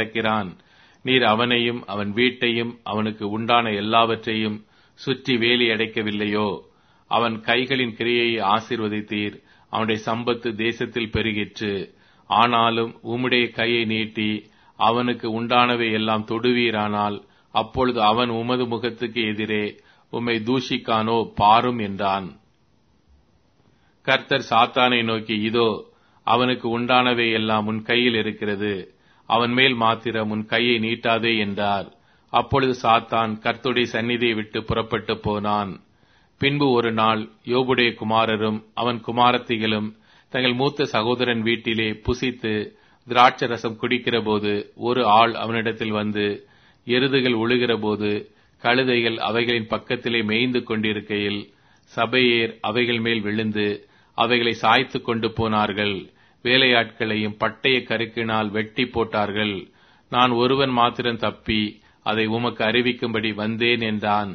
நடக்கிறான் நீர் அவனையும் அவன் வீட்டையும் அவனுக்கு உண்டான எல்லாவற்றையும் சுற்றி வேலி அடைக்கவில்லையோ அவன் கைகளின் கிரியையை ஆசீர்வதித்தீர் அவனுடைய சம்பத்து தேசத்தில் பெருகிற்று ஆனாலும் உம்முடைய கையை நீட்டி அவனுக்கு உண்டானவை எல்லாம் தொடுவீரானால் அப்பொழுது அவன் உமது முகத்துக்கு எதிரே உம்மை தூஷிக்கானோ பாரும் என்றான் கர்த்தர் சாத்தானை நோக்கி இதோ அவனுக்கு உண்டானவை எல்லாம் உன் கையில் இருக்கிறது அவன் மேல் மாத்திரம் உன் கையை நீட்டாதே என்றார் அப்பொழுது சாத்தான் கர்த்துடைய சந்நிதியை விட்டு புறப்பட்டு போனான் பின்பு ஒரு நாள் யோபுடைய குமாரரும் அவன் குமாரத்திகளும் தங்கள் மூத்த சகோதரன் வீட்டிலே புசித்து திராட்சை ரசம் குடிக்கிற போது ஒரு ஆள் அவனிடத்தில் வந்து எருதுகள் உழுகிற போது கழுதைகள் அவைகளின் பக்கத்திலே மேய்ந்து கொண்டிருக்கையில் சபையேர் அவைகள் மேல் விழுந்து அவைகளை சாய்த்து கொண்டு போனார்கள் வேலையாட்களையும் பட்டய கருக்கினால் வெட்டி போட்டார்கள் நான் ஒருவன் மாத்திரம் தப்பி அதை உமக்கு அறிவிக்கும்படி வந்தேன் என்றான்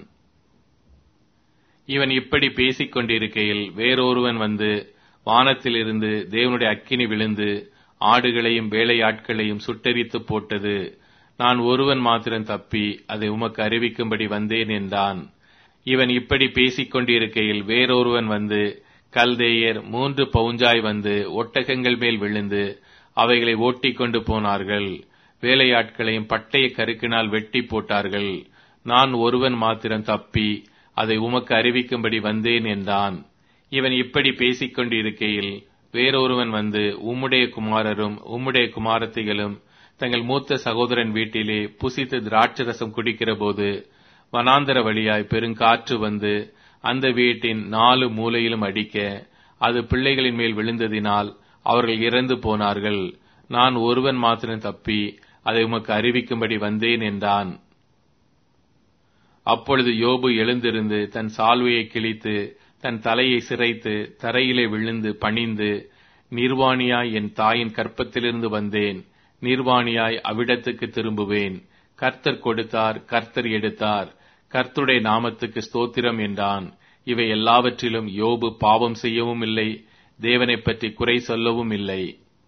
இவன் இப்படி பேசிக் கொண்டிருக்கையில் வேறொருவன் வந்து வானத்திலிருந்து தேவனுடைய அக்கினி விழுந்து ஆடுகளையும் வேலையாட்களையும் சுட்டரித்து போட்டது நான் ஒருவன் மாத்திரம் தப்பி அதை உமக்கு அறிவிக்கும்படி வந்தேன் என்றான் இவன் இப்படி பேசிக் கொண்டிருக்கையில் வேறொருவன் வந்து கல்தேயர் மூன்று பவுஞ்சாய் வந்து ஒட்டகங்கள் மேல் விழுந்து அவைகளை ஓட்டிக் கொண்டு போனார்கள் வேலையாட்களையும் பட்டய கருக்கினால் வெட்டி போட்டார்கள் நான் ஒருவன் மாத்திரம் தப்பி அதை உமக்கு அறிவிக்கும்படி வந்தேன் என்றான் இவன் இப்படி பேசிக் கொண்டிருக்கையில் வேறொருவன் வந்து உம்முடைய குமாரரும் உம்முடைய குமாரத்திகளும் தங்கள் மூத்த சகோதரன் வீட்டிலே புசித்து திராட்சரசம் குடிக்கிற போது வனாந்தர வழியாய் பெருங்காற்று வந்து அந்த வீட்டின் நாலு மூலையிலும் அடிக்க அது பிள்ளைகளின் மேல் விழுந்ததினால் அவர்கள் இறந்து போனார்கள் நான் ஒருவன் மாத்திரம் தப்பி அதை உமக்கு அறிவிக்கும்படி வந்தேன் என்றான் அப்பொழுது யோபு எழுந்திருந்து தன் சால்வையை கிழித்து தன் தலையை சிரைத்து தரையிலே விழுந்து பணிந்து நிர்வாணியாய் என் தாயின் கற்பத்திலிருந்து வந்தேன் நிர்வாணியாய் அவ்விடத்துக்கு திரும்புவேன் கர்த்தர் கொடுத்தார் கர்த்தர் எடுத்தார் கர்த்தருடைய நாமத்துக்கு ஸ்தோத்திரம் என்றான் இவை எல்லாவற்றிலும் யோபு பாவம் செய்யவும் இல்லை தேவனை பற்றி குறை சொல்லவும் இல்லை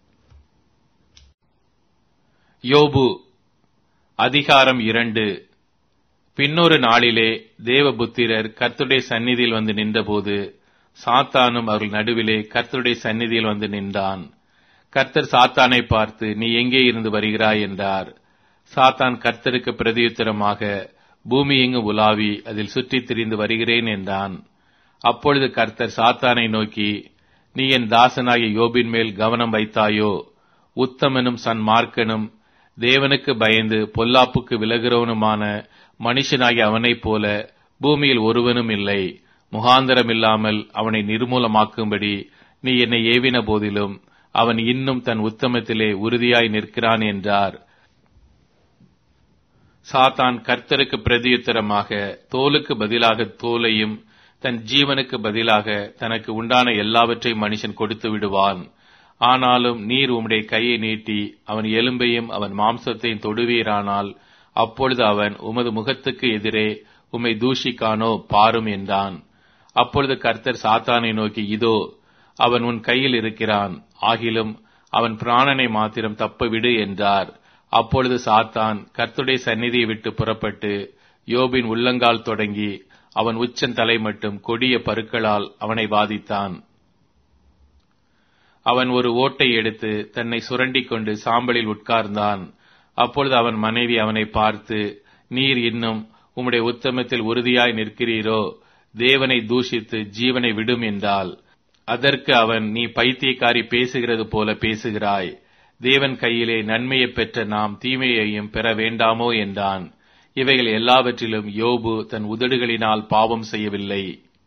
யோபு அதிகாரம் இரண்டு பின்னொரு நாளிலே தேவபுத்திரர் கர்த்துடைய சந்நிதியில் வந்து நின்றபோது சாத்தானும் அவர்கள் நடுவிலே கர்த்தருடைய சந்நிதியில் வந்து நின்றான் கர்த்தர் சாத்தானை பார்த்து நீ எங்கே இருந்து வருகிறாய் என்றார் சாத்தான் கர்த்தருக்கு பிரதியுத்தரமாக பூமி எங்கு உலாவி அதில் சுற்றித் திரிந்து வருகிறேன் என்றான் அப்பொழுது கர்த்தர் சாத்தானை நோக்கி நீ என் தாசனாகிய யோபின் மேல் கவனம் வைத்தாயோ உத்தமனும் சன் மார்க்கனும் தேவனுக்கு பயந்து பொல்லாப்புக்கு விலகிறவனுமான மனுஷனாகிய அவனைப் போல பூமியில் ஒருவனும் இல்லை முகாந்தரம் இல்லாமல் அவனை நிர்மூலமாக்கும்படி நீ என்னை ஏவின போதிலும் அவன் இன்னும் தன் உத்தமத்திலே உறுதியாய் நிற்கிறான் என்றார் சாத்தான் கர்த்தருக்கு பிரதியுத்தரமாக தோலுக்கு பதிலாக தோலையும் தன் ஜீவனுக்கு பதிலாக தனக்கு உண்டான எல்லாவற்றையும் மனுஷன் கொடுத்து விடுவான் ஆனாலும் நீர் உம்முடைய கையை நீட்டி அவன் எலும்பையும் அவன் மாம்சத்தையும் தொடுவீரானால் அப்பொழுது அவன் உமது முகத்துக்கு எதிரே உம்மை தூஷிக்கானோ பாரும் என்றான் அப்பொழுது கர்த்தர் சாத்தானை நோக்கி இதோ அவன் உன் கையில் இருக்கிறான் ஆகிலும் அவன் பிராணனை மாத்திரம் தப்ப விடு என்றார் அப்பொழுது சாத்தான் கர்த்துடைய சந்நிதியை விட்டு புறப்பட்டு யோபின் உள்ளங்கால் தொடங்கி அவன் உச்சன் தலை மட்டும் கொடிய பருக்களால் அவனை வாதித்தான் அவன் ஒரு ஓட்டை எடுத்து தன்னை சுரண்டிக் கொண்டு சாம்பலில் உட்கார்ந்தான் அப்பொழுது அவன் மனைவி அவனை பார்த்து நீர் இன்னும் உம்முடைய உத்தமத்தில் உறுதியாய் நிற்கிறீரோ தேவனை தூஷித்து ஜீவனை விடும் என்றால் அதற்கு அவன் நீ பைத்தியக்காரி பேசுகிறது போல பேசுகிறாய் தேவன் கையிலே நன்மையை பெற்ற நாம் தீமையையும் பெற வேண்டாமோ என்றான் இவைகள் எல்லாவற்றிலும் யோபு தன் உதடுகளினால் பாவம் செய்யவில்லை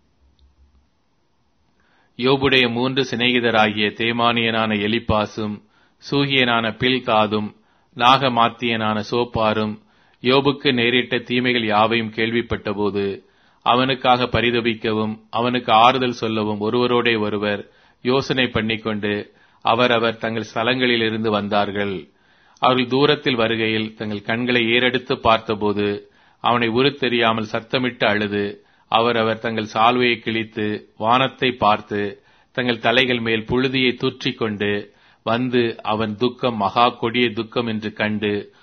யோபுடைய மூன்று சிநேகிதராகிய தேமானியனான எலிப்பாசும் சூகியனான பில்காதும் நாகமாத்தியனான சோப்பாரும் யோபுக்கு நேரிட்ட தீமைகள் யாவையும் கேள்விப்பட்டபோது அவனுக்காக பரிதபிக்கவும் அவனுக்கு ஆறுதல் சொல்லவும் ஒருவரோடே ஒருவர் யோசனை பண்ணிக்கொண்டு அவரவர் தங்கள் ஸ்தலங்களிலிருந்து வந்தார்கள் அவர்கள் தூரத்தில் வருகையில் தங்கள் கண்களை ஏறெடுத்து பார்த்தபோது அவனை உருத்தெரியாமல் சத்தமிட்டு அழுது அவரவர் தங்கள் சால்வையை கிழித்து வானத்தை பார்த்து தங்கள் தலைகள் மேல் புழுதியை தூற்றிக் கொண்டு வந்து அவன் துக்கம் மகா கொடிய துக்கம் என்று கண்டு